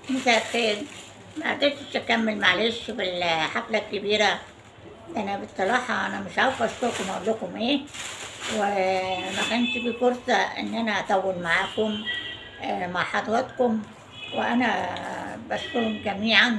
مساء الخير ما قدرتش اكمل معلش في الحفله الكبيره انا بصراحه انا مش عارفه اشكركم اقول لكم ايه وما كانش في فرصه ان انا اطول معاكم آه، مع حضراتكم وانا بشكرهم جميعا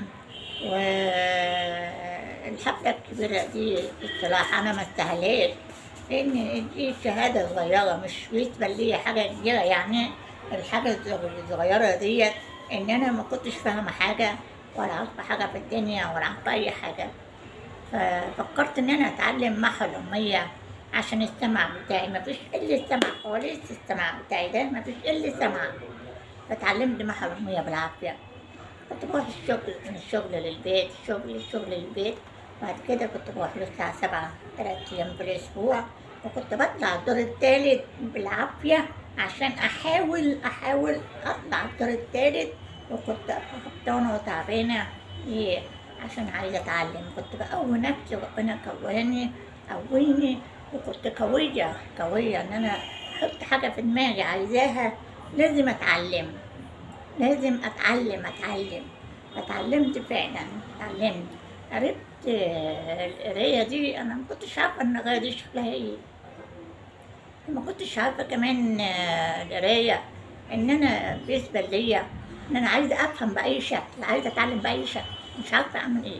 والحفله الكبيره دي بصراحه انا ما استاهلهاش لان دي شهاده صغيره مش بالنسبه لي حاجه كبيره يعني الحاجه الصغيره ديت ان انا ما كنتش فاهمه حاجه ولا عارفه حاجه في الدنيا ولا عارفه اي حاجه ففكرت ان انا اتعلم محو الاميه عشان السمع بتاعي مفيش الا السمع خالص السمع بتاعي ده مفيش الا السمع فتعلمت محو الاميه بالعافيه كنت بروح الشغل من الشغل للبيت الشغل الشغل للبيت بعد كده كنت بروح الساعة سبعة تلات أيام في الأسبوع وكنت بطلع الدور التالت بالعافية عشان أحاول أحاول أطلع الدور التالت وكنت هبطانة وتعبانة إيه عشان عايزة أتعلم كنت بقوي نفسي وربنا قواني قويني وكنت قوية قوية إن أنا أحط حاجة في دماغي عايزاها لازم أتعلم لازم اتعلم اتعلم اتعلمت فعلا اتعلمت قريت آه، القرايه دي انا ما كنتش عارفه ان القرايه دي شكلها ايه ما كنتش عارفه كمان آه، القرايه ان انا بالنسبه ليا ان انا عايزه افهم باي شكل عايزه اتعلم باي شكل مش عارفه اعمل ايه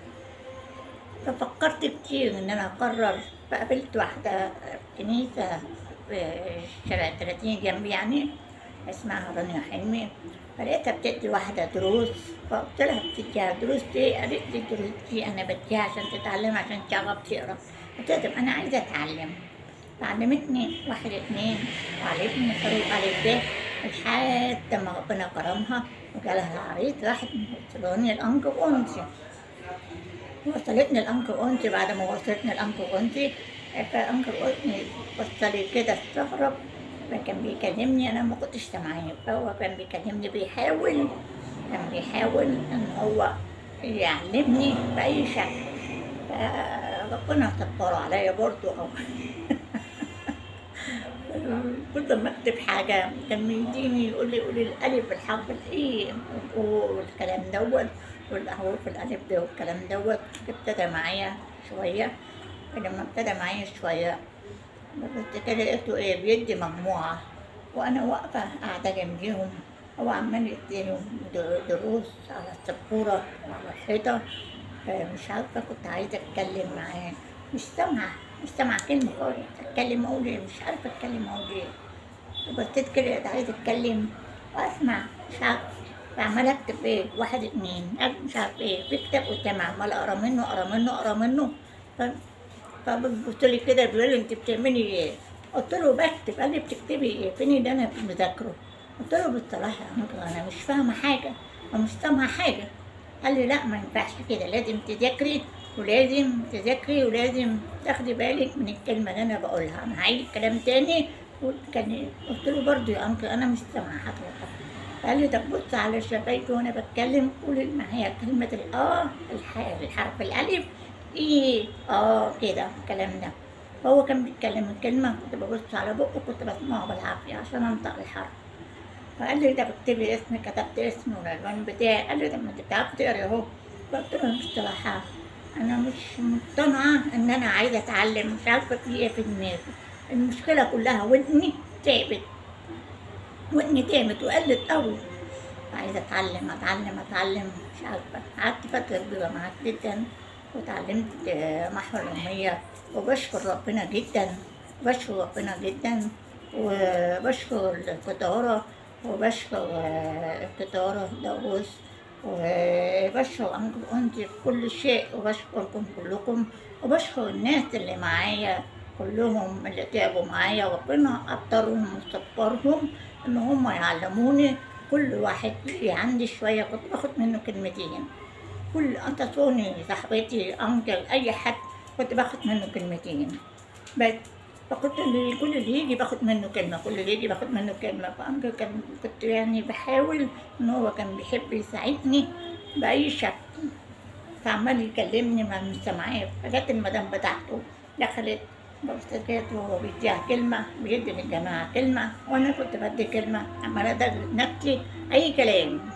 ففكرت كتير ان انا اقرر فقابلت واحده في كنيسه في شارع 30 جنبي يعني اسمها رانيا حلمي فلقيتها بتدي واحدة دروس فقلت لها بتديها دروس ليه؟ قالت لي الدروس دي أنا بديها عشان تتعلم عشان تعرف تقرا قلت لها طب أنا عايزة أتعلم فعلمتني واحد اتنين وعلمتني طريق ألف ب لحد ما ربنا كرمها وجالها عريس راحت وصلوني الأنكل أنتي وصلتني الأنكل أنتي بعد ما وصلتني الأنكل أنتي فأنكل أنتي وصلي كده استغرب فكان بيكلمني انا ما كنتش سامعاه فهو كان بيكلمني بيحاول كان بيحاول ان هو يعلمني باي شكل فربنا صبر عليا برضو أو كل ما اكتب حاجة كان يديني يقول لي قولي الألف الحرف الإيه والكلام دوت والأحرف الألف ده والكلام دوت ابتدى معايا شوية فلما ابتدى معايا شوية بس كده لقيته ايه بيدي مجموعة وأنا واقفة قاعدة جنبيهم هو عمال يديهم د- دروس على السبورة وعلى الحيطة فمش عارفة كنت عايزة أتكلم معاه مش سامعة مش سامعة كلمة خالص أتكلم أقول إيه مش عارفة أتكلم أقول إيه وبصيت كده لقيت عايزة أتكلم وأسمع مش عارفة فعمالة أكتب إيه واحد اتنين أكتب مش عارفة إيه في كتاب قدامي عمالة أقرا منه أقرا منه أقرا منه ف... فبص لي كده بيقول لي انت بتعملي ايه؟ قلت له بكتب قال لي بتكتبي ايه؟ فين اللي انا مذاكره؟ قلت له بالصراحه يا انكل انا مش فاهمه حاجه ومش سامعه حاجه قال لي لا ما ينفعش كده لازم تذاكري ولازم تذاكري ولازم تاخدي بالك من الكلمه اللي انا بقولها انا هعيد الكلام تاني وكان قلت له برضه يا انكل انا مش سامعه حضرتك قال لي طب بص على شفايفي وانا بتكلم قولي معايا كلمه الاه الح- الحرف الالف ايه اه كده الكلام ده هو كان بيتكلم الكلمة كنت ببص على بقه كنت بسمعه بالعافية عشان انطق الحرف فقال لي ده بكتبي اسمي كتبت اسمي والعنوان بتاعي قال لي ده ما انت بتعرفي تقري اهو قلت له بصراحة انا مش مقتنعة ان انا عايزة اتعلم مش عارفة في ايه في دماغي المشكلة كلها ودني تعبت ودني تعبت وقلت قوي عايزة اتعلم اتعلم اتعلم مش عارفة قعدت فترة كبيرة معاك جدا وتعلمت آه، محو الأمية وبشكر ربنا جدا بشكر ربنا جدا وبشكر القدارة وبشكر آه، القدارة داووس وبشكر أنكم أنت في كل شيء وبشكركم كلكم وبشكر الناس اللي معايا كلهم اللي تعبوا معايا ربنا قدرهم وصبرهم إن هم يعلموني كل واحد في عندي شوية كنت باخد منه كلمتين كل انت توني صاحبتي انكل اي حد كنت باخد منه كلمتين بس فكنت اللي كل اللي يجي باخد منه كلمه كل اللي يجي باخد منه كلمه فانكل كان كنت يعني بحاول ان هو كان بيحب يساعدني باي شكل فعمال يكلمني ما مش سامعاه فجت المدام بتاعته دخلت بفتكرت وهو بيديها كلمة بيدي للجماعة كلمة وأنا كنت بدي كلمة عمالة أدرب نفسي أي كلام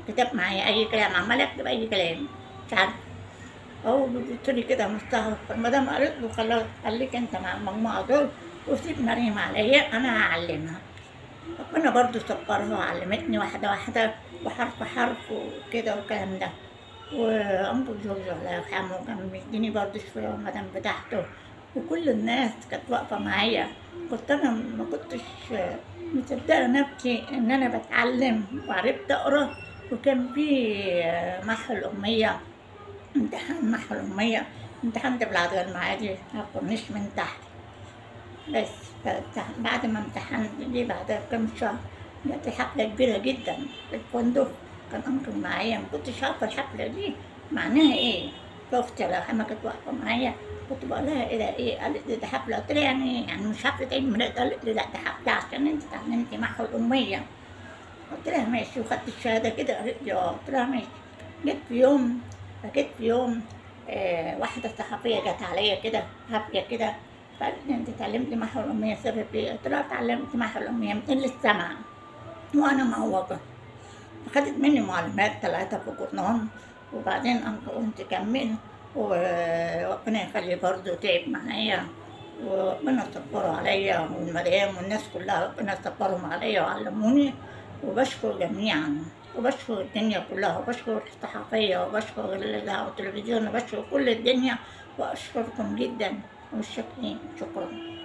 كتبت معايا اي كلام عمال اكتب اي كلام مش عارفه هو بيبص لي كده مستغرب فالمدام قالت له خلاص خليك انت مع المجموعه دول وسيب مريم عليا انا هعلمها ربنا برضو سكرها وعلمتني واحدة واحدة وحرف حرف وكده والكلام ده وأنكل جورج الله يرحمه كان بيديني برضو شوية والمدام بتاعته وكل الناس كانت واقفة معايا كنت أنا ما كنتش مصدقة نفسي إن أنا بتعلم وعرفت أقرأ وكان في محو الأمية امتحان محو الأمية امتحنت بالعدد المعادي ما كناش من تحت بس فامتح- بعد ما امتحنت دي بعدها بكام شهر جات حفلة كبيرة جدا في الفندق كان أنكل معايا ما كنتش عارفة الحفلة دي معناها إيه فأختي الله يرحمها كانت واقفة معايا كنت بقول لها إيه ده إيه قالت لي ده حفلة قلت لها يعني يعني مش حفلة عيد ميلاد قالت لي لا ده حفلة عشان أنت اتعلمتي محو الأمية قلت لها ماشي وخدت الشهادة كده قالت لي اه قلت لها ماشي جيت في يوم فجيت في يوم آه واحدة صحفية جت عليا كده هافية كده فقالت لي انت اتعلمتي محو الأمية سبب ايه؟ قلت لها اتعلمت محو الأمية من قلة السمع وأنا معوجة فخدت مني معلومات ثلاثة في الجورنال وبعدين أنت قلت كمل وربنا يخلي برضه تعب معايا وربنا صبره عليا والمدام والناس كلها ربنا صبرهم عليا وعلموني وبشكر جميعا وبشكر الدنيا كلها وبشكر الصحفية وبشكر الإذاعة والتلفزيون وبشكر كل الدنيا وأشكركم جدا ومش شاكرين شكرا